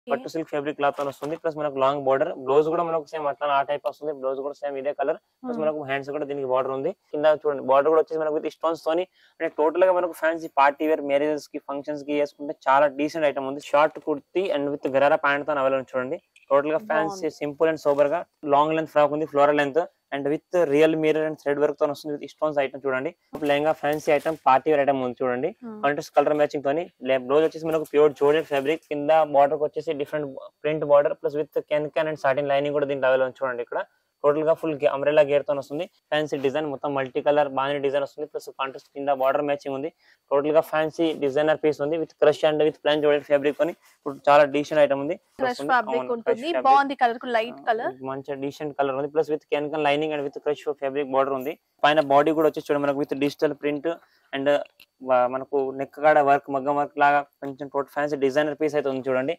పట్టు silk fabric cloth తో వస్తుంది ప్లస్ మనకు లాంగ్ బార్డర్ బ్లౌజ్ కూడా మనకు సేమ్ అట్లా ఆ టైప్ వస్తుంది బ్లౌజ్ కూడా సేమ్ ఇదే కలర్ ప్లస్ మనకు హ్యాండ్స్ కూడా దీనికి బార్డర్ ఉంది కింద చూడండి బార్డర్ కూడా వచ్చేసి మనకు విత్ స్టోన్స్ తోని అంటే టోటల్ గా మనకు ఫ్యాన్సీ పార్టీ వేర్ మ్యారేజెస్ కి ఫంక్షన్స్ కి వేసుకుంటే చాలా డీసెంట్ ఐటమ్ ఉంది short kurti and with gharara pant తో అవైలబుల్ చూడండి టోటల్ గా ఫ్యాన్సీ సింపుల్ అండ్ సోబర్ గా లాంగ్ లెంత్ ఫ్రాక్ ఉంది floral length and with real mirror and thread work తో వస్తుంది విత్ స్టోన్స్ ఐటమ్ చూడండి lehenga fancy item party wear item ఉంది చూడండి కాంట్రాస్ట్ కలర్ మ్యాచింగ్ తోని బ్లౌజ్ వచ్చేసి మనకు ప్యూర్ జోడెడ్ ఫ్యాబ్రిక్ కింద బార్డర్ వచ్చేసి different print border plus with can can and satin lining కూడా దీంట్లో అవైలబుల్ చూడండి ఇక్కడ టోటల్ గా ఫుల్ అంబ్రెలా గేర్ తో వస్తుంది ఫ్యాన్సీ డిజైన్ మొత్తం మల్టీ కలర్ బాగా డిజైన్ వస్తుంది ప్లస్ కాంట్రాస్ట్ కింద బార్డర్ మ్యాచింగ్ ఉంది టోటల్ గా ఫ్యాన్సీ డిజైనర్ పీస్ ఉంది with crush and with plain జోడెడ్ ఫ్యాబ్రిక్ కొని ఇప్పుడు చాలా డీసెంట్ ఐటమ్ ఉంది క్రష్ వస్తుంది. ఫ్యాబ్రిక్ అవును, ఉంటుంది crush fabric. బాగుంది కలర్ లైట్ కలర్ మంచి డీసెంట్ కలర్ ఉంది plus with can can lining and with crush fabric border ఉంది పైన బాడీ కూడా వచ్చి చూడండి మనకు విత్ డిజిటల్ ప్రింట్ అండ్ మనకు నెక్ కాడ వర్క్ మగ్గం వర్క్ లాగా కొంచెం టోటల్ ఫ్యాన్సీ డిజైనర్ పీస్ అయితే ఉంది చూడండి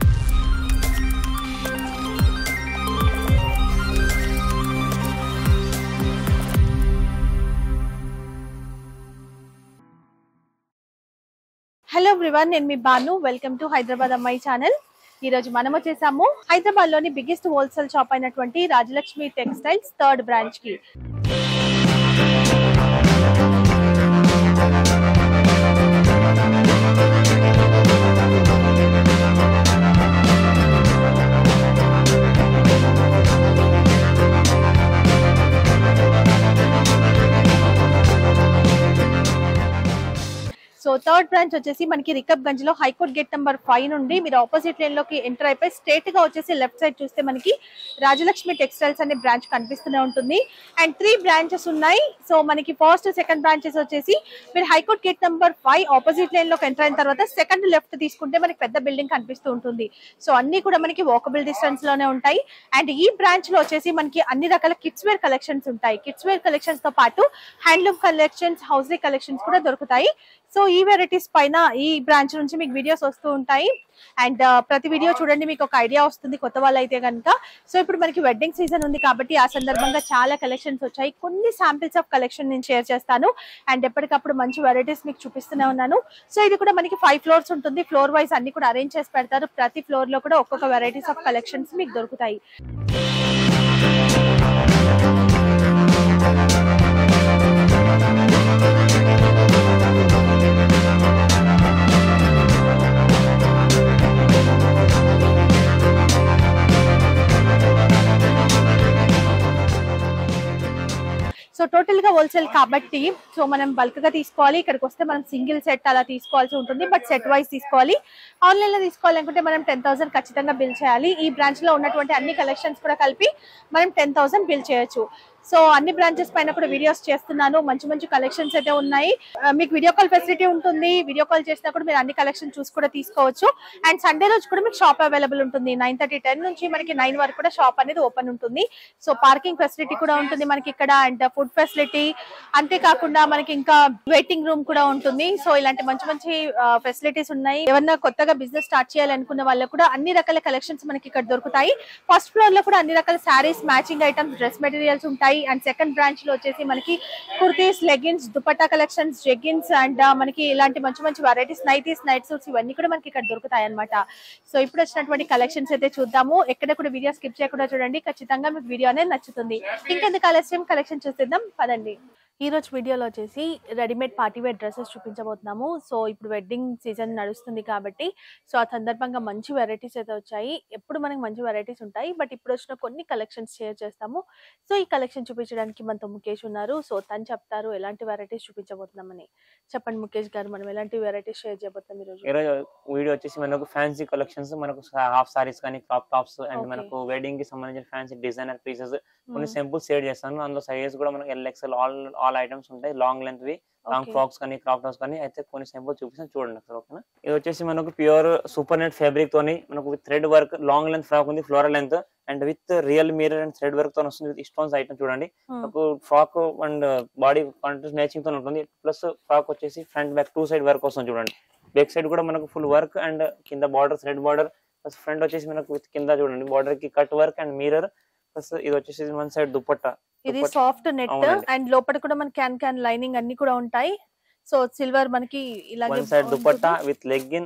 హలో ఎవ్రీవన్ నేను మీ బాను వెల్కమ్ టు హైదరాబాద్ అమ్మాయి ఛానల్ ఈ రోజు మనం వచ్చేసాము హైదరాబాద్ లోని బిగ్గెస్ట్ హోల్సేల్ షాప్ అయినటువంటి రాజలక్ష్మి టెక్స్టైల్స్ థర్డ్ బ్రాంచ్ కి సో థర్డ్ బ్రాంచ్ వచ్చేసి మనకి రికబ్ గంజ్ లో హైకోర్ట్ గేట్ నెంబర్ ఫైవ్ నుండి మీరు ఆపోజిట్ లేన్ లోకి ఎంటర్ అయిపోయి స్ట్రేట్ గా వచ్చేసి లెఫ్ట్ సైడ్ చూస్తే మనకి రాజలక్ష్మి టెక్స్టైల్స్ అనే బ్రాంచ్ కనిపిస్తూనే ఉంటుంది అండ్ త్రీ బ్రాంచెస్ ఉన్నాయి సో మనకి ఫస్ట్ సెకండ్ బ్రాంచెస్ వచ్చేసి మీరు high court gate number five opposite line లోకి ఎంటర్ అయిన తర్వాత సెకండ్ లెఫ్ట్ తీసుకుంటే మనకి పెద్ద బిల్డింగ్ కనిపిస్తూ ఉంటుంది సో అన్ని కూడా మనకి వాకబుల్ డిస్టెన్స్ లోనే ఉంటాయి అండ్ ఈ బ్రాంచ్ లో వచ్చేసి మనకి అన్ని రకాల కిడ్స్ వేర్ కలెక్షన్స్ ఉంటాయి కిడ్స్ వేర్ కలెక్షన్స్ తో పాటు హ్యాండ్లూమ్ కలెక్షన్స్ హౌస్ కలెక్షన్స్ కూడా దొరుకుతాయి సో ఈ వెరైటీస్ పైన ఈ బ్రాంచ్ నుంచి మీకు వీడియోస్ వస్తూ ఉంటాయి అండ్ ప్రతి వీడియో చూడండి మీకు ఒక ఐడియా వస్తుంది కొత్త వాళ్ళు అయితే కనుక సో ఇప్పుడు మనకి వెడ్డింగ్ సీజన్ ఉంది కాబట్టి ఆ సందర్భంగా చాలా కలెక్షన్స్ వచ్చాయి కొన్ని శాంపిల్స్ ఆఫ్ కలెక్షన్ నేను షేర్ చేస్తాను అండ్ ఎప్పటికప్పుడు మంచి వెరైటీస్ మీకు చూపిస్తూనే ఉన్నాను సో ఇది కూడా మనకి ఫైవ్ ఫ్లోర్స్ ఉంటుంది ఫ్లోర్ వైజ్ అన్ని కూడా అరేంజ్ చేసి పెడతారు ప్రతి ఫ్లోర్ లో కూడా ఒక్కొక్క వెరైటీస్ ఆఫ్ కలెక్షన్స్ మీకు దొరుకుతాయి సో టోటల్ గా హోల్సేల్ కాబట్టి సో మనం బల్క్ గా తీసుకోవాలి ఇక్కడికి వస్తే మనం సింగిల్ సెట్ అలా తీసుకోవాల్సి ఉంటుంది బట్ సెట్ వైజ్ తీసుకోవాలి ఆన్లైన్ లో తీసుకోవాలనుకుంటే మనం టెన్ థౌసండ్ ఖచ్చితంగా బిల్ చేయాలి ఈ బ్రాంచ్ లో ఉన్నటువంటి అన్ని కలెక్షన్స్ కూడా కలిపి మనం టెన్ థౌసండ్ బిల్ చేయొచ్చు సో అన్ని బ్రాంచెస్ పైన కూడా వీడియోస్ చేస్తున్నాను మంచి మంచి కలెక్షన్స్ అయితే ఉన్నాయి ఆ, మీకు వీడియో కాల్ ఫెసిలిటీ ఉంటుంది వీడియో కాల్ చేసినా కూడా మీరు అన్ని కలెక్షన్ చూసి కూడా తీసుకోవచ్చు అండ్ సండే రోజు కూడా మీకు షాప్ అవైలబుల్ ఉంటుంది నైన్ థర్టీ టెన్ నుంచి మనకి నైన్ వరకు కూడా షాప్ అనేది ఓపెన్ ఉంటుంది సో పార్కింగ్ ఫెసిలిటీ కూడా ఉంటుంది మనకి ఇక్కడ అండ్ ఫుడ్ ఫెసిలిటీ అంతేకాకుండా మనకి ఇంకా వెయిటింగ్ రూమ్ కూడా ఉంటుంది సో ఇలాంటి మంచి మంచి ఫెసిలిటీస్ ఉన్నాయి ఎవరన్నా కొత్తగా బిజినెస్ స్టార్ట్ చేయాలనుకున్న వాళ్ళకు కూడా అన్ని రకాల కలెక్షన్స్ మనకి ఇక్కడ దొరుకుతాయి ఫస్ట్ ఫ్లోర్ లో కూడా అన్ని రకాల saris matching items dress materials ఉంటాయి అండ్ సెకండ్ బ్రాంచ్ లో వచ్చేసి మనకి kurtis leggings dupatta collections jeggings and మనకి ఇలాంటి మంచి మంచి వెరైటీస్ నైటీస్ నైట్ సూట్స్ ఇవన్నీ కూడా మనకి ఇక్కడ దొరుకుతాయి అనమాట సో ఇప్పుడు వచ్చినటువంటి కలెక్షన్స్ అయితే చూద్దాము ఎక్కడ కూడా వీడియో స్కిప్ చేయకుండా చూడండి ఖచ్చితంగా మీకు వీడియో అనేది నచ్చుతుంది ఇంకెందుకు ఆలస్యం కలెక్షన్ చూసేద్దాం పదండి ఈ రోజు వీడియోలో వచ్చేసి రెడీమేడ్ పార్టీ వేర్ డ్రెస్సెస్ చూపించబోతున్నాము సో ఇప్పుడు వెడ్డింగ్ సీజన్ నడుస్తుంది కాబట్టి సో ఆ సందర్భంగా మంచి వెరైటీస్ అయితే వచ్చాయి ఎప్పుడు మనకి మంచి వెరైటీస్ ఉంటాయి బట్ ఇప్పుడు వచ్చిన కొన్ని కలెక్షన్స్ షేర్ చేస్తాము సో ఈ కలెక్షన్ చూపించడానికి మనతో ముఖేష్ ఉన్నారు సో తను చెప్తారు ఎలాంటి వెరైటీస్ చూపించబోతున్నామని చెప్పండి ముఖేష్ గారు మనం ఎలాంటి వెరైటీస్ షేర్ చేయబోతున్నాం ఈరోజు ఈరోజు వీడియో వచ్చేసి మనకు ఫ్యాన్సీ కలెక్షన్స్ మనకు హాఫ్ సారీస్ కానీ క్రాప్ టాప్స్ అండ్ Okay. మనకు వెడ్డింగ్ కి సంబంధించిన ఫ్యాన్సీ డిజైనర్ పీసెస్ కొన్ని సింపుల్ షేర్ చేస్తాను అందులో సైజెస్ కూడా మనకు ఎల్ఎక్స్ఎల్ ఆల్ ఆల్ ఐటమ్స్ ఉంటాయి long length V long frocks కానీ క్రాప్ టాప్స్ కానీ అయితే కొన్ని సింపుల్ చూపిస్తాను చూడండి ఒకసారి ఓకేనా ఇది వచ్చేసి మనకు ప్యూర్ సూపర్ నెట్ ఫ్యాబ్రిక్ తోని మనకు with thread work long length frock ఉంది floral length and with real mirror and thread work తో వస్తుంది విత్ స్టోన్స్ ఐటమ్ చూడండి మనకు frock and body contrast matching తో ఉంటుంది ప్లస్ ఫ్రాక్ వచ్చేసి front back two side work వస్తుంది చూడండి బ్యాక్ సైడ్ కూడా మనకు ఫుల్ వర్క్ అండ్ కింద border thread border plus front వచ్చేసి మనకు విత్ కింద చూడండి బార్డర్ కి cut work and mirror plus ఇది వచ్చేసి వన్ సైడ్ దుపట్టా ఇది దుపట్టా. సాఫ్ట్ నెట్ అవునండి. అండ్ లోపల కూడా మనకి క్యాన్ క్యాన్ లైనింగ్ అన్ని కూడా ఉంటాయి సో సిల్వర్ మనకి ఇలాగే వన్ సైడ్ ఉంటుంది. దుపట్టా విత్ లెగ్గిన్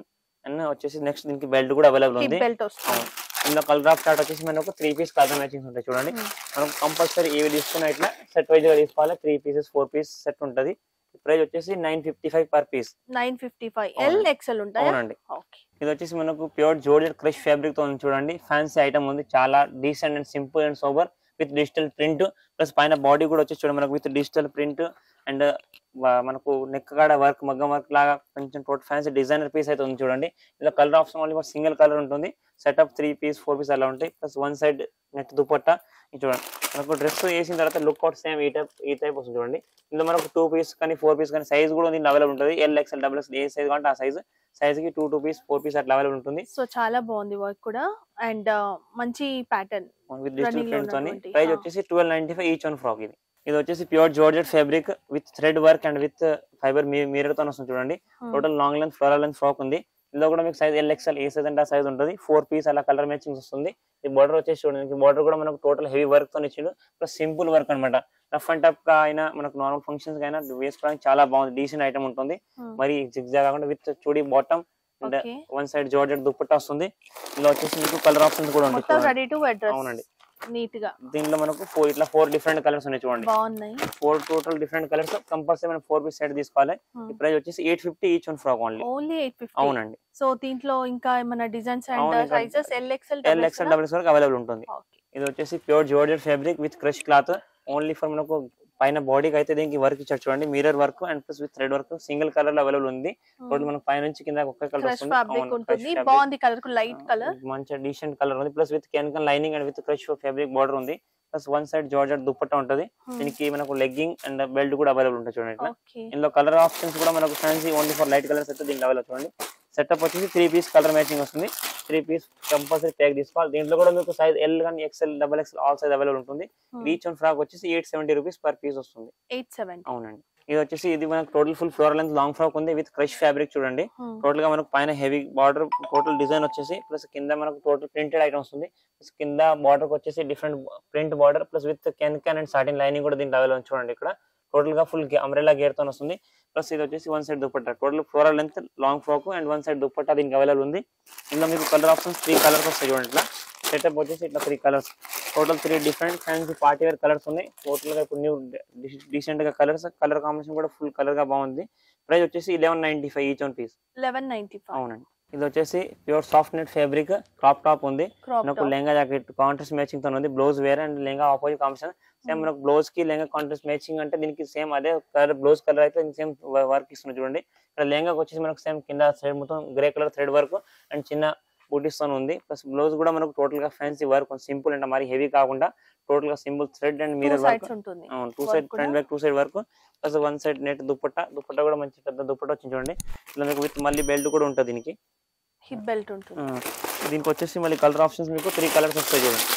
అండ్ వచ్చేసి నెక్స్ట్ దీనికి బెల్ట్ కూడా అవైలబుల్ హిప్ ఉంది బెల్ట్ వస్తుంది ఇందులో కలర్ ఆఫ్ చార్ట్ వచ్చేసి మనకు త్రీ పీస్ కలర్ మ్యాచింగ్స్ ఉంటాయి చూడండి Hmm. మనం కంపల్సరీ ఏవి తీసుకున్నా ఇట్లా సెట్ వైజ్ గా తీసుకోవాలి three pieces four piece set ఉంటది ప్రైస్ వచ్చేసి nine fifty five per piece nine fifty five L అవునండి. ఎక్సెల్ ఉంటాయా అవునండి ఓకే ఇది వచ్చేసి మనకు ప్యూర్ జోర్జెట్ క్రష్ ఫ్యాబ్రిక్ తో ఉంది చూడండి ఫ్యాన్సీ ఐటమ్ ఉంది చాలా decent and simple and sober with digital print plus పైన బాడీ కూడా వచ్చి చూడండి మనకు విత్ డిజిటల్ ప్రింట్ అండ్ మనకు నెక్ కాడ వర్క్ మగ్గం వర్క్ లాగా కొంచెం టోటల్ ఫ్యాన్సీ డిజైనర్ పీస్ అయితే ఉంది చూడండి ఇలా colour option only single colour ఉంటుంది setup three piece four piece అలా ఉంటాయి plus one side net dupatta ఇది చూడండి మనకు డ్రెస్ వేసిన తర్వాత లుక్ అవుట్ సేమ్ ఈ టైప్ ఈ టైప్ వస్తుంది చూడండి ఇందులో మనకు టూ పీస్ కానీ ఫోర్ పీస్ కానీ సైజ్ కూడా దీంట్లో అవైలబుల్ ఉంటుంది ఎల్ ఎక్స్ఎల్ డబుల్ ఎక్స్ ఏ సైజ్ కావాలంటే ఆ సైజ్ సైజ్ కి two two piece four piece అట్లా అవైలబుల్ ఉంటుంది సో చాలా బాగుంది వర్క్ కూడా అండ్ మంచి ప్యాటర్న్ విత్ డిజిటల్ Running లో ప్రింట్స్ అని ఉన్నటువంటి, ప్రైస్ ఆ. వచ్చేసి twelve ninety five each one frock ఇది ఇది వచ్చేసి pure georgette fabric with thread work and with fibre mirror తో వస్తుంది చూడండి total long length floral length frock ఉంది ఇందులో కూడా మీకు సైజ్ ఎల్ఎక్స్ఎల్ ఏ సైజ్ అంటే ఆ సైజ్ ఉంటుంది ఫోర్ పీస్ అలా కలర్ మ్యాచింగ్ వస్తుంది ఈ బార్డర్ వచ్చేసి చూడండి బార్డర్ కూడా మనకు టోటల్ హెవీ వర్క్ తో ఇచ్చిండు ప్లస్ సింపుల్ వర్క్ అన్నమాట రఫ్ అండ్ టఫ్ గా అయినా మనకు నార్మల్ ఫంక్షన్స్ అయినా వేసుకోవడానికి చాలా బాగుంది డీసెంట్ ఐటమ్ ఉంటుంది మరి జిగ్జా కాకుండా with chudi bottom and okay one side georgette dupatta వస్తుంది ఇందులో వచ్చేసి మీకు కలర్ ఆప్షన్స్ కూడా ఉంటాయి మొత్తం చూడండి. రెడీ టు వెడ్ అవునండి. డ్రెస్ నీట్ గా దీనిలో మనకు ఫోర్ ఇట్లా ఫోర్ డిఫరెంట్ కలర్స్ ఉన్నాయి చూడండి బాగున్నాయి four total different colours compulsory మనం ఫోర్ పీస్ సెట్ తీసుకోవాలి Hmm. ఈ ప్రైస్ వచ్చేసి eight fifty each one frock only only eight fifty అవునండి సో దీంట్లో ఇంకా ఏమైనా డిజైన్స్ అండ్ అవును, ఇంకా sizes L XL L XL double వరకు అవైలబుల్ ఉంటుంది ఓకే ఇది వచ్చేసి pure georgette fabric with crush cloth only for మనకు పైన బాడీకి అయితే దీనికి వర్క్ ఇచ్చారు చూడండి mirror work and plus with thread work single colour లో అవైలబుల్ ఉంది టోటల్ మనకు పైన నుంచి కింద ఒక్క కలర్ క్రష్ వస్తుంది ఫ్యాబ్రిక్ అవును, ఉంటుంది crush fabric. బాగుంది కలర్ లైట్ కలర్ మంచి డీసెంట్ కలర్ ఉంది plus with can can lining and with crush fabric border ఉంది plus one side georgette dupatta ఉంటది దీనికి మనకు లెగ్గింగ్ అండ్ బెల్ట్ కూడా అవైలబుల్ ఉంటుంది చూడండి ఇట్లా ఓకే ఇందులో కలర్ ఆప్షన్స్ కూడా మనకు fancy only for light colours అయితే దీంట్లో అవైలబుల్ చూడండి సెటప్ వచ్చేసి త్రీ పీస్ కలర్ మ్యాచింగ్ వస్తుంది త్రీ పీస్ కంపల్సరీ ప్యాక్ తీసుకోవాలి దీంట్లో కూడా మీకు సైజ్ ఎల్ కానీ XL double XL all size available ఉంటుంది ఈచ్ వన్ ఫ్రాక్ వచ్చేసి eight seventy rupees per piece వస్తుంది ఎయిట్ సెవెన్ అవునండి ఇది వచ్చేసి ఇది మనకు total full floor length long frock ఉంది విత్ క్రష్ ఫ్యాబ్రిక్ చూడండి టోటల్ గా మనకు పైన హెవీ బార్డర్ టోటల్ డిజైన్ వచ్చేసి ప్లస్ కింద మనకు టోటల్ ప్రింటెడ్ ఐటమ్ వస్తుంది ప్లస్ కింద బార్డర్ వచ్చేసి different print border plus with can can and satin lining కూడా దీంట్లో అవైలబుల్ చూడండి ఇక్కడ టోటల్ గా ఫుల్ అంబ్రెలా గేర్ తో వస్తుంది ప్లస్ ఇది వచ్చేసి one side dupatta total floral length long frock and one side dupatta దీనికి అవైలబుల్ ఉంది ఇందులో మీకు కలర్ ఆప్షన్స్ త్రీ కలర్స్ వస్తాయి చూడండి ఇట్లా సెటప్ వచ్చేసి ఇట్లా three colours total three different fancy party wear colours ఉన్నాయి టోటల్ గా ఇప్పుడు న్యూ డీసెంట్ గా కలర్స్ కలర్ కాంబినేషన్ కూడా ఫుల్ కలర్ గా బాగుంది ప్రైస్ వచ్చేసి eleven ninety five each one piece eleven ninety five అవునండి ఇది వచ్చేసి pure soft net fabric crop top ఉంది క్రాప్ మనకు లెహంగా జాకెట్ కాంట్రాస్ట్ మ్యాచింగ్ తో ఉంది బ్లౌజ్ వేరే and lehenga opposite combination same మనకు బ్లౌజ్ కి లెహంగా కాంట్రాస్ట్ మ్యాచింగ్ అంటే దీనికి సేమ్ అదే కలర్ బ్లౌజ్ కలర్ అయితే సేమ్ వర్క్ ఇస్తుంది చూడండి ఇక్కడ లెహంగాకి వచ్చేసి మనకు సేమ్ కింద సైడ్ మొత్తం grey colour thread work and చిన్న బూటీస్ తో ఉంది ప్లస్ బ్లౌజ్ కూడా మనకు టోటల్ గా ఫ్యాన్సీ వర్క్ సింపుల్ అంటే మరి హెవీ కాకుండా టోటల్ గా simple thread and two mirror work sides ఉంటుంది టూ Work సైడ్ కూడా? ఫ్రంట్ బ్యాక్ టూ సైడ్ వరకు plus one side net dupatta dupatta కూడా మంచి పెద్ద దుప్పట్టా వచ్చింది చూడండి ఇలా మీకు విత్ మళ్ళీ బెల్ట్ కూడా ఉంటుంది దీనికి హిప్ బెల్ట్ ఉంటుంది ఆ, దీనికి వచ్చేసి మళ్ళీ కలర్ ఆప్షన్స్ మీకు త్రీ కలర్స్ వస్తాయి చూడండి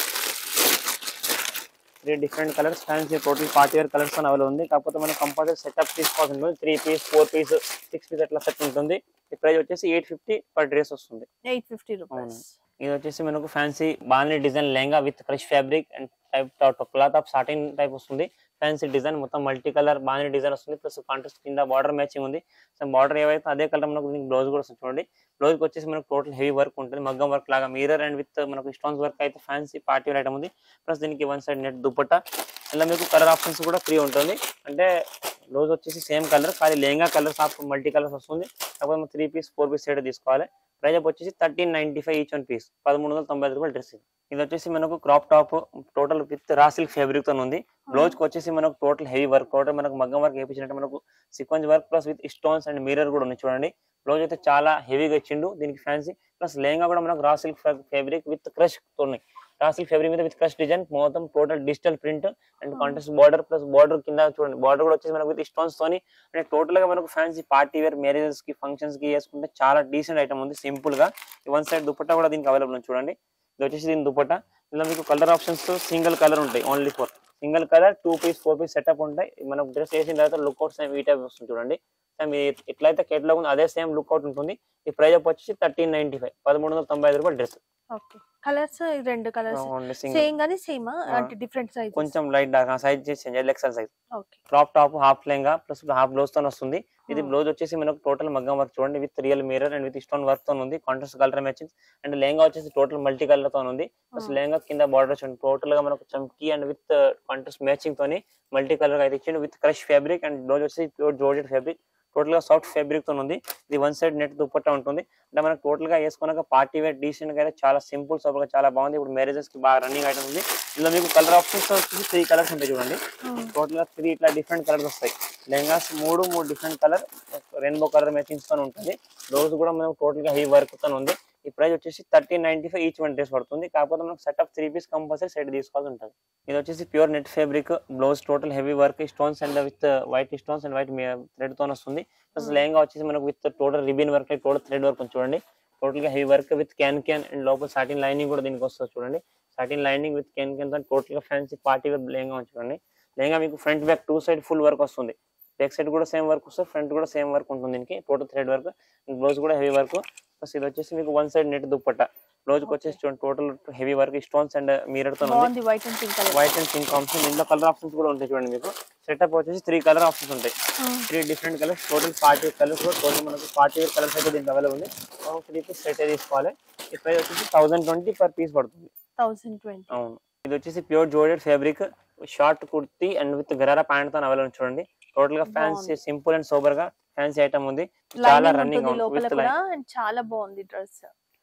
three different colours fancy total party wear colours అని అవైలబుల్ ఉంది కాకపోతే మనం కంపల్సరీ సెటప్ తీసుకోవాల్సి ఉంటుంది three piece four piece six piece అట్లా సెట్ ఉంటుంది ఈ ప్రైస్ వచ్చేసి ఎయిట్ ఫిఫ్టీ పర్ డ్రెస్ వస్తుంది ఎయిట్ ఫిఫ్టీ రూపీస్ ఇది వచ్చేసి మనకు ఫ్యాన్సీ బాగానే design lehenga with crush fabric and type cloth of satin type వస్తుంది ఫ్యాన్సీ డిజైన్ మొత్తం మల్టీ కలర్ బాగానే డిజైన్ వస్తుంది ప్లస్ కాంట్రాస్ట్ కింద బార్డర్ మ్యాచింగ్ ఉంది సో బార్డర్ ఏవైతే అదే కలర్ మనకు దీనికి బ్లౌజ్ కూడా వస్తుంది చూడండి బ్లౌజ్ కి వచ్చేసి మనకు టోటల్ హెవీ వర్క్ ఉంటుంది మగ్గం వర్క్ లాగా మీరర్ అండ్ విత్ మనకు స్టోన్స్ వర్క్ అయితే ఫ్యాన్సీ పార్టీ వేర్ ఐటమ్ ఉంది ప్లస్ దీనికి వన్ సైడ్ నెట్ దుప్పట్టా ఇలా మీకు కలర్ ఆప్షన్స్ కూడా ఫ్రీ ఉంటుంది అంటే బ్లౌజ్ వచ్చేసి సేమ్ కలర్ కానీ lehenga colours of multi colours వస్తుంది కాకపోతే three piece four piece set తీసుకోవాలి ప్రైజ్ వచ్చేసి thirteen ninety five each one piece పదమూడు వందల తొంభై ఐదు రూపాయలు డ్రెస్ ఇది ఇది వచ్చేసి మనకు crop top total with raw silk fabric తో ఉంది బ్లౌజ్ కి వచ్చేసి మనకు టోటల్ హెవీ వర్క్ టోటల్ మనకు మగ్గం వర్క్ వేయించినట్టు మనకు sequins work plus with stones and mirror కూడా ఉంది చూడండి బ్లౌజ్ అయితే చాలా హెవీగా ఇచ్చిండు దీనికి ఫ్యాన్సీ ప్లస్ లెహంగా కూడా మనకు రా సిల్క్ ఫ్యాబ్రిక్ విత్ క్రష్ తో ఉన్నాయి రా సిల్క్ ఫ్యాబ్రిక్ మీద విత్ క్రష్ డిజైన్ మొత్తం total digital print and contrast border plus border కింద చూడండి బార్డర్ కూడా వచ్చేసి మనకు విత్ స్టోన్స్ తోని అంటే టోటల్ గా మనకు ఫ్యాన్సీ పార్టీ వేర్ మ్యారేజెస్ కి ఫంక్షన్స్ కి వేసుకుంటే చాలా డీసెంట్ ఐటమ్ ఉంది సింపుల్ గా వన్ సైడ్ దుపట్టా కూడా దీనికి అవైలబుల్ ఉంది చూడండి ఇది వచ్చేసి దీని దుపట్టా ఇలా మీకు కలర్ ఆప్షన్స్ సింగిల్ కలర్ ఉంటాయి only four single colour two piece four piece setup ఉంటాయి మనం డ్రెస్ వేసిన తర్వాత లుక్అవుట్ సేమ్ ఈ టైప్ వస్తుంది చూడండి సేమ్ ఎట్లయితే కేటలాగ్ ఉంది అదే సేమ్ లుక్అవుట్ ఉంటుంది ఈ ప్రైస్ వచ్చేసి థర్టీన్ నైన్టీ ఫైవ్ పదమూడు వందల తొంభై ఐదు రూపాయలు డ్రెస్ ఓకే కలర్స్ రెండు కలర్స్ ఓన్లీ సింగిల్ సేమ్ గానీ సేమ్ ఆ. అంటే డిఫరెంట్ సైజ్ కొంచెం లైట్ డార్క్ సైజ్ చేసి L XL size okay crop top half lehenga plus half blouse తో వస్తుంది ఇది Hmm. బ్లౌజ్ వచ్చేసి మనకు టోటల్ మగ్గం వర్క్ చూడండి with real mirror and with stone work తో ఉంది contrast colour matching and lehenga వచ్చేసి టోటల్ మల్టీ కలర్ తో ఉంది ప్లస్ Hmm. లెహంగా కింద బార్డర్ చూడండి టోటల్ గా మనకు చమ్కీ అండ్ విత్ కాంట్రాస్ట్ మ్యాచింగ్ తోని మల్టీ కలర్ అయితే ఇచ్చిండు with crush fabric and blouse వచ్చేసి ప్యూర్ జోర్జెడ్ ఫ్యాబ్రిక్ టోటల్ గా సాఫ్ట్ ఫ్యాబ్రిక్ తో ఉంది ఇది వన్ సైడ్ నెట్ దుప్పట్టా ఉంటుంది అంటే మనకు టోటల్ గా వేసుకున్నాక పార్టీ వేర్ డీసెంట్ గా అయితే చాలా సింపుల్ సూపర్ గా చాలా బాగుంది ఇప్పుడు మ్యారేజెస్ కి బాగా రన్నింగ్ ఐటమ్ ఉంది ఇందులో మీకు కలర్ ఆప్షన్స్ వచ్చేసి త్రీ కలర్స్ ఉంటాయి చూడండి టోటల్ గా త్రీ ఇట్లా డిఫరెంట్ కలర్స్ వస్తాయి లెహంగాస్ మూడు మూడు different colour rainbow colour matchings తో ఉంటుంది బ్లౌజ్ కూడా మనకు టోటల్ గా హెవీ వర్క్ తో ఉంది ఈ ప్రైస్ వచ్చేసి thirteen ninety five each one dress పడుతుంది కాకపోతే మనకు set of three piece compulsory set తీసుకోవాల్సి ఉంటుంది ఇది వచ్చేసి pure net fabric blouse total heavy work stones and with white stones and white thread తో వస్తుంది ప్లస్ Hmm. లెహంగా వచ్చేసి మనకు with total ribbon work total thread work చూడండి టోటల్ గా heavy work with can can and లోపల satin lining కూడా దీనికి వస్తుంది చూడండి satin lining with can can తో టోటల్ గా ఫ్యాన్సీ పార్టీ వేర్ లెహంగా ఉంది చూడండి లెహంగా మీకు front back two side full work వస్తుంది బ్యాక్ సైడ్ కూడా సేమ్ వర్క్ వస్తుంది ఫ్రంట్ కూడా సేమ్ వర్క్ ఉంటుంది దీనికి టోటల్ థ్రెడ్ వర్క్ బ్లౌజ్ కూడా హెవీ వర్క్ ప్లస్ ఇది వచ్చేసి మీకు one side net dupatta blouse కి వచ్చేసి చూడండి total heavy work stones and mirror తో ఉంది బాగుంది white and pink colour white and pink option ఇందులో కలర్ ఆప్షన్స్ కూడా ఉంటాయి చూడండి మీకు సెటప్ వచ్చేసి త్రీ కలర్ ఆప్షన్స్ ఉంటాయి three different colours total forty colours total మనకు ఫార్టీ ఎయిట్ కలర్స్ అయితే దీంట్లో అవైలబుల్ ఉంది మనం త్రీ పీస్ సెట్ తీసుకోవాలి ఈ ప్రైస్ వచ్చేసి థౌసండ్ ట్వంటీ పర్ పీస్ పడుతుంది థౌసండ్ ట్వంటీ అవును ఇది వచ్చేసి pure జోడెడ్ fabric short kurti and with gharara pant తో అవైలబుల్ చూడండి టోటల్ గా ఫ్యాన్సీ బాగుంది. సింపుల్ అండ్ సోబర్ గా ఫ్యాన్సీ ఐటమ్ ఉంది చాలా లైనింగ్ రన్నింగ్ ఉంటుంది లోపల విత్ కూడా and చాలా బాగుంది డ్రెస్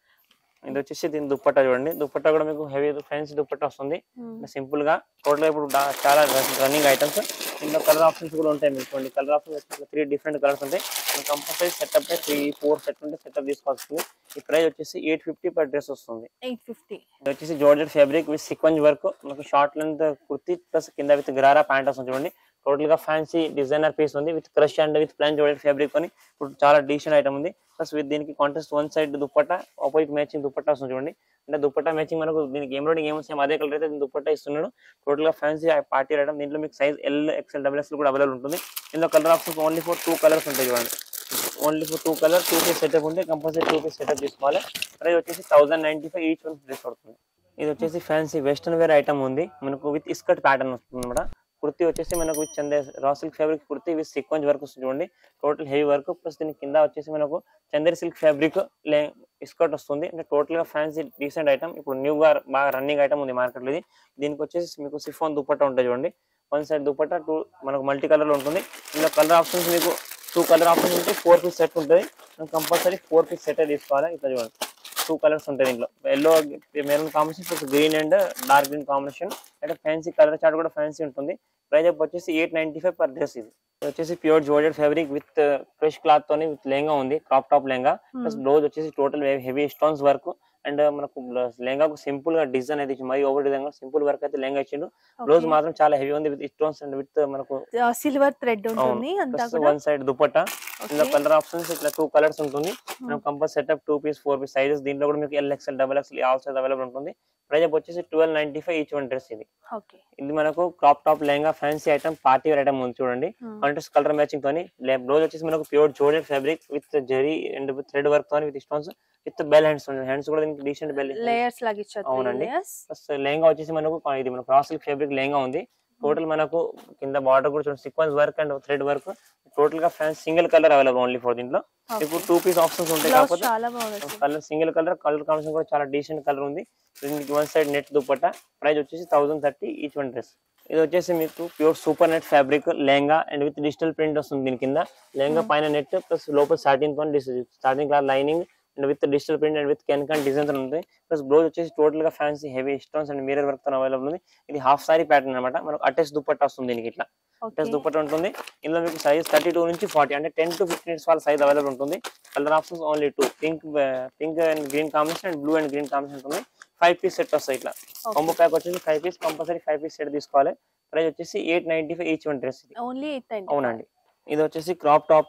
ఇది వచ్చేసి దీని దుప్పట్టా చూడండి దుప్పట్టా కూడా మీకు హెవీ ఫ్యాన్సీ దుప్పట్టా వస్తుంది సింపుల్ గా టోటల్ గా ఇప్పుడు డా- చాలా రన్నింగ్ ఐటమ్స్ ఇందులో కలర్ ఆప్షన్స్ కూడా ఉంటాయి మీకు చూడండి colour options three different colours ఉంటాయి compulsory setup three four set ఉంటే సెటప్ తీసుకోవాల్సింది ఈ ప్రైస్ వచ్చేసి ఎయిట్ ఫిఫ్టీ పర్ డ్రెస్ వస్తుంది ఎయిట్ ఫిఫ్టీ ఇది వచ్చేసి georgette fabric with sequins work మనకు షార్ట్ లెంత్ కుర్తీ ప్లస్ కింద విత్ గరారా ప్యాంట్ వస్తుంది చూడండి టోటల్ గా ఫ్యాన్సీ డిజైనర్ పీస్ ఉంది with crush and with plain georgette fabric అని ఇప్పుడు చాలా డీసెంట్ ఐటమ్ ఉంది ప్లస్ విత్ దీనికి contrast one side dupatta opposite matching dupatta వస్తుంది చూడండి అంటే దుప్పట్టా మ్యాచింగ్ మనకు దీనికి ఎంబ్రాయిడింగ్ ఏమో సేమ్ అదే కలర్ అయితే దీని దుప్పట్టా ఇస్తున్నాడు టోటల్ గా ఫ్యాన్సీ పార్టీ ఐటమ్ దీంట్లో మీకు size L XL double XL కూడా అవైలబుల్ ఉంటుంది ఇందులో colour options only for two colours ఉంటాయి చూడండి only for two colour two piece setup ఉంటే కంపల్సరీ టూ పీస్ సెటప్ తీసుకోవాలి ప్రైస్ వచ్చేసి thousand ninety five each one dress పడుతుంది ఇది వచ్చేసి ఫ్యాన్సీ వెస్టర్న్ వేర్ ఐటమ్ ఉంది మనకు విత్ ఇస్కట్ ప్యాటర్న్ వస్తుంది అనమాట కుర్తీ వచ్చేసి మనకు విత్ చందే raw silk fabric kurti with sequins work వస్తుంది చూడండి టోటల్ హెవీ వర్క్ ప్లస్ దీని కింద వచ్చేసి మనకు చందేరి సిల్క్ ఫ్యాబ్రిక్ లే ఇస్కట్ వస్తుంది అంటే టోటల్ గా ఫ్యాన్సీ డీసెంట్ ఐటమ్ ఇప్పుడు న్యూ గా బాగా రన్నింగ్ ఐటమ్ ఉంది మార్కెట్ లో ఇది దీనికి వచ్చేసి మీకు సిఫోన్ దుపట్టా ఉంటుంది చూడండి వన్ సైడ్ దుపట్టా టూ మనకు మల్టీ కలర్ లో ఉంటుంది ఇందులో కలర్ ఆప్షన్స్ మీకు టూ కలర్ ఆప్షన్స్ ఉంటే ఫోర్ పీస్ సెట్ ఉంటుంది కంపల్సరీ ఫోర్ పీస్ సెట్ తీసుకోవాలి ఇట్లా చూడండి టూ కలర్స్ ఉంటాయి దీంట్లో yellow maroon combination plus green and dark green combination అంటే ఫ్యాన్సీ కలర్ చార్ట్ కూడా ఫ్యాన్సీ ఉంటుంది ప్రైస్ వచ్చేసి eight ninety five per dress ఇది ఇది వచ్చేసి pure georgette fabric with fresh cloth తోని విత్ లెహంగా ఉంది crop top lehenga plus blouse వచ్చేసి total heavy stones work and మనకు లెహంగాకు సింపుల్ గా డిజైన్ అయితే ఇచ్చింది. మరి ఓవర్ డిజైన్ సింపుల్ వర్క్ అయితే లెహంగా ఇచ్చిండు బ్లౌజ్ మాత్రం చాలా హెవీ ఉంది విత్ స్టోన్స్ అండ్ విత్ మనకు సిల్వర్ థ్రెడ్ ఉంటుంది అంతా ప్లస్ కూడా వన్ సైడ్ దుపట్టా ఇందులో Okay. కలర్ ఆప్షన్స్ ఇట్లా టూ కలర్స్ ఉంటుంది మనం compulsory setup two piece four piece sizes దీంట్లో కూడా మీకు L XL double XL all size available ఉంటుంది ప్రైస్ వచ్చేసి twelve ninety five each one dress ఇది ఓకే ఇది మనకు crop top lehenga fancy item party wear item ఉంది చూడండి కాంట్రాస్ట్ కలర్ మ్యాచింగ్ తోని బ్లౌజ్ వచ్చేసి మనకు pure జోడెడ్ fabric with zari and with thread work తోని with stones with bell hands hands కూడా దీనికి డీసెంట్ బెల్ లేయర్స్ లాగా ఇచ్చారు అవునండి. layers. ప్లస్ లెహంగా వచ్చేసి మనకు ఇది మన క్రాస్ సిల్క్ ఫ్యాబ్రిక్ లెహంగా ఉంది టోటల్ మనకు కింద బార్డర్ కూడా చూడండి sequins work and thread work total గా fancy single colour available only for దీంట్లో Okay. ఇప్పుడు టూ పీస్ ఆప్షన్స్ ఉంటాయి Blouse కాకపోతే చాలా బాగుంది colour single colour colour combination కూడా చాలా డీసెంట్ కలర్ ఉంది దీనికి one side net dupatta price వచ్చేసి thousand thirty each one dress ఇది వచ్చేసి మీకు pure super net fabric lehenga and with digital print వస్తుంది దీని కింద లెహంగా Hmm. పైన నెట్ ప్లస్ లోపల సాటిన్ తో starting cloth lining and with digital print and with can can design ఉంటుంది ప్లస్ బ్లౌజ్ వచ్చేసి టోటల్ గా fancy heavy stones and mirror work తో అవైలబుల్ ఉంది ఇది హాఫ్ సారీ ప్యాటర్న్ అనమాట మనకు అటాచ్ దుపట్టా వస్తుంది దీనికి ఇట్లా ఓకే అటాచ్ దుపట్టా ఉంటుంది ఇందులో మీకు సైజ్ థర్టీ టూ నుంచి ఫార్టీ అంటే టెన్ టు ఫిఫ్టీన్ వాళ్ళ సైజ్ అవైలబుల్ ఉంటుంది colour options only two pink pink and green combination and blue and green combination ఉంటుంది ఫైవ్ పీస్ సెట్ వస్తాయి ఇట్లా కాంబో ప్యాక్ వచ్చేసి five piece compulsory five piece set తీసుకోవాలి price వచ్చేసి eight ninety five each one dress ఇది only eight ninety అవునండి ఇది వచ్చేసి crop top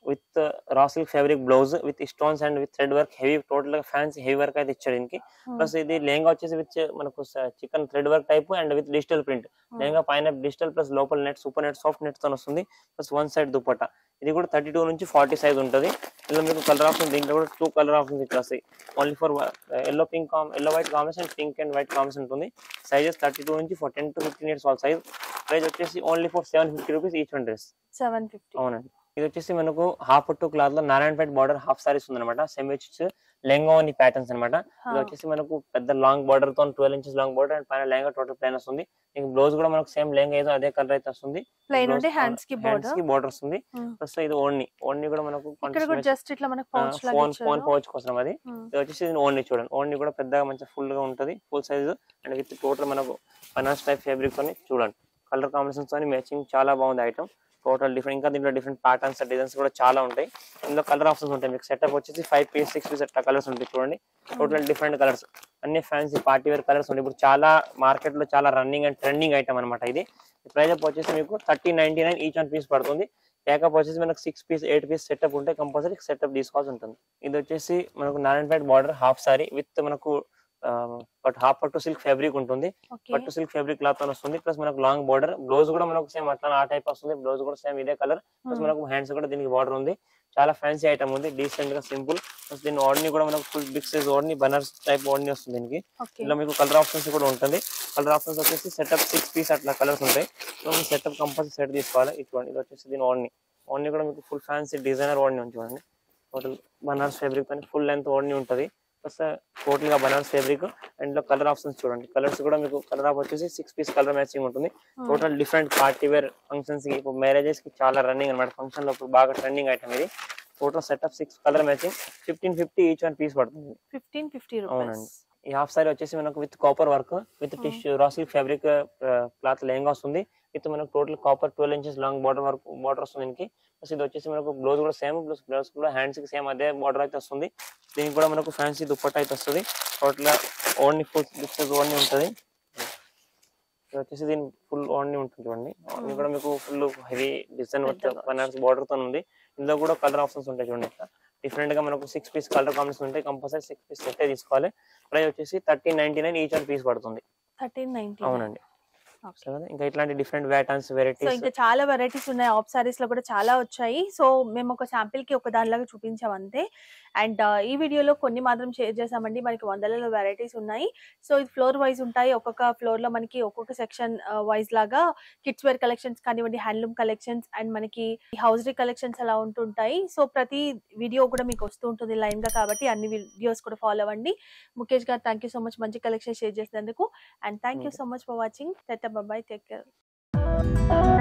with raw silk fabric blouse with stones and with thread work heavy total గా fancy heavy work అయితే ఇచ్చాడు దీనికి ప్లస్ ఇది లెహంగా వచ్చేసి విత్ మనకు chikan thread work type and with digital print lehenga పైన డిజిటల్ ప్లస్ లోపల net super net soft net తో వస్తుంది ప్లస్ వన్ సైడ్ దుపట్టా ఇది కూడా థర్టీ టూ నుంచి ఫార్టీ సైజ్ ఉంటుంది ఇందులో మీకు కలర్ ఆప్షన్ దీంట్లో కూడా టూ కలర్ ఆప్షన్స్ ఇట్లా వస్తాయి ఓన్లీ ఫర్ ఎల్లో పింక్ కామ్ yellow white combination pink and white combination ఉంటుంది సైజెస్ థర్టీ టూ నుంచి for ten to fifteen years వాళ్ళ సైజ్ ప్రైస్ వచ్చేసి only for seven fifty rupees each one dress seven fifty అవునండి ఇది వచ్చేసి మనకు half to cloth లో నారాయణపేట బార్డర్ హాఫ్ సారీస్ ఉందన్నమాట సెమిచ్ లెంగోని ప్యాటర్న్స్ అన్నమాట ఇది వచ్చేసి మనకు పెద్ద లాంగ్ బార్డర్ తో twelve inches long border and పైన లెహంగా టోటల్ ప్లైన్ వస్తుంది మీకు బ్లౌజ్ కూడా మనకు సేమ్ లెహంగా ఏదో అదే కలర్ అయితే వస్తుంది ప్లెయిన్ Blouse ఉంటే హ్యాండ్స్ కి హ్యాండ్స్ బోర్డర్ కి బార్డర్ వస్తుంది Hmm. ప్లస్ ఇది ఓన్లీ ఓన్లీ కూడా మనకు ఇక్కడ కూడా జస్ట్ ఇట్లా మనకు పౌచ్ లాగా ఫోన్ ఫోన్ ఇచ్చారు పౌచ్ కోసం అది Hmm. ఇది వచ్చేసి ఓన్లీ చూడండి ఓన్లీ కూడా పెద్దగా మంచిగా ఫుల్ గా ఉంటది full size and with total మనకు బనాస్ టైప్ ఫ్యాబ్రిక్ తోని చూడండి కలర్ కాంబినేషన్స్ తోని మ్యాచింగ్ చాలా బాగుంది ఐటమ్ టోటల్ డిఫరెంట్ ఇంకా దీంట్లో డిఫరెంట్ ప్యాటర్న్స్ డిజైన్స్ కూడా చాలా ఉంటాయి ఇందులో కలర్ ఆప్షన్స్ ఉంటాయి మీకు సెటప్ వచ్చేసి ఫైవ్ పీస్ సిక్స్ పీస్ అట్లా కలర్స్ ఉంటాయి చూడండి టోటల్ డిఫరెంట్ కలర్స్ అన్ని ఫ్యాన్సీ పార్టీ వేర్ కలర్స్ ఉంటాయి ఇప్పుడు చాలా మార్కెట్ లో చాలా రన్నింగ్ అండ్ ట్రెండింగ్ ఐటమ్ అనమాట ఇది ప్రైస్ వచ్చేసి మీకు thirty ninety nine each one piece పడుతుంది ప్యాకప్ వచ్చేసి మనకు six piece eight piece setup ఉంటే కంపల్సరీ సెటప్ తీసుకోవాల్సి ఉంటుంది ఇది వచ్చేసి మనకు Narayanpet border half sari with మనకు బట్ హాఫ్ పట్టు సిల్క్ ఫ్యాబ్రిక్ ఉంటుంది ఓకే పట్టు సిల్క్ ఫ్యాబ్రిక్ క్లాత్ తో వస్తుంది ప్లస్ మనకు లాంగ్ బార్డర్ బ్లౌజ్ కూడా మనకు సేమ్ అట్లా ఆ టైప్ వస్తుంది బ్లౌజ్ కూడా సేమ్ ఇదే కలర్ ప్లస్ మనకు హ్యాండ్స్ కూడా దీనికి బార్డర్ ఉంది చాలా ఫ్యాన్సీ ఐటమ్ ఉంది డీసెంట్ గా సింపుల్ ప్లస్ దీని ఓడ్ని కూడా మనకు full big size odhni Banaras type odhni వస్తుంది దీనికి ఓకే ఇందులో మీకు కలర్ ఆప్షన్స్ కూడా ఉంటుంది కలర్ ఆప్షన్స్ వచ్చేసి సెటప్ సిక్స్ పీస్ అట్లా కలర్స్ ఉంటాయి సో మీకు సెటప్ కంపల్సరీ సెట్ తీసుకోవాలి ఇటువంటి ఇది వచ్చేసి దీని ఓడ్ని ఓడ్ని కూడా మీకు ఫుల్ ఫ్యాన్సీ డిజైనర్ ఓడ్ని ఉంది చూడండి టోటల్ బనార్స్ ఫ్యాబ్రిక్ అని ఫుల్ లెంత్ ఓడ్ని ఉంటుంది ప్లస్ టోటల్ గా Banaras fabric and colour options చూడండి కలర్స్ కూడా మీకు కలర్ ఆఫ్ వచ్చేసి సిక్స్ పీస్ కలర్ మ్యాచింగ్ ఉంటుంది total different party wear functions కి ఇప్పుడు మ్యారేజెస్ కి చాలా రన్నింగ్ అనమాట ఫంక్షన్ లో ఇప్పుడు బాగా ట్రెండింగ్ ఐటమ్ ఇది total setup six colour matching fifteen fifty each one piece పడుతుంది ఫిఫ్టీన్ ఫిఫ్టీ అవునండి. రూపీస్ ఈ హాఫ్ సారీ వచ్చేసి మనకు with copper work with tissue రాసిల్ ఫ్యాబ్రిక్ క్లాత్ లెహంగా వస్తుంది విత్ మనకు total copper twelve inches long border work border వస్తుంది దీనికి ప్లస్ ఇది వచ్చేసి మనకు బ్లౌజ్ కూడా సేమ్ ప్లస్ బ్లౌజ్ కూడా హ్యాండ్స్ కి సేమ్ అదే బార్డర్ అయితే వస్తుంది దీనికి కూడా మనకు ఫ్యాన్సీ దుప్పట్ట అయితే వస్తుంది total only full distance only ఉంటుంది ఇది వచ్చేసి దీని ఫుల్ ఓన్లీ ఉంటుంది చూడండి ఓన్లీ కూడా మీకు ఫుల్ హెవీ డిజైన్ పెద్దగా బనారస్ బార్డర్ తో ఉంది ఇందులో కూడా కలర్ ఆప్షన్స్ ఉంటాయి చూడండి ఇట్లా డిఫరెంట్ గా మనకు సిక్స్ పీస్ కలర్ కాంబినేషన్ ఉంటాయి కంపల్సరీ సిక్స్ పీస్ సెట్ తీసుకోవాలి ప్రైస్ వచ్చేసి thirteen ninety nine each one piece పడుతుంది థర్టీన్ నైన్టీ అవునండి Okay. సో కదా ఇంకా ఇట్లాంటి డిఫరెంట్ వ్యాటన్స్ సో వెరైటీస్ ఇంకా చాలా వెరైటీస్ ఉన్నాయి ఆఫ్ సారీస్ లో కూడా చాలా వచ్చాయి సో మేము ఒక శాంపిల్ కి ఒక దానిలాగా చూపించాం అంతే అండ్ ఈ వీడియోలో కొన్ని మాత్రం షేర్ చేసామండి మనకి వందలలో వెరైటీస్ ఉన్నాయి సో ఇది ఫ్లోర్ వైజ్ ఉంటాయి ఒక్కొక్క ఫ్లోర్ లో మనకి ఒక్కొక్క సెక్షన్ వైజ్ లాగా కిడ్స్ వేర్ కలెక్షన్స్ కానివ్వండి హ్యాండ్లూమ్ కలెక్షన్స్ అండ్ మనకి హౌస్రీ కలెక్షన్స్ అలా ఉంటుంటాయి సో ప్రతి వీడియో కూడా మీకు వస్తూ ఉంటుంది లైన్ గా కాబట్టి అన్ని వీడియోస్ కూడా ఫాలో అవ్వండి Mukesh garu thank you so much మంచి కలెక్షన్ షేర్ చేసినందుకు and thank you so much for watching టెట్ బాయ్ టేక్ కేర్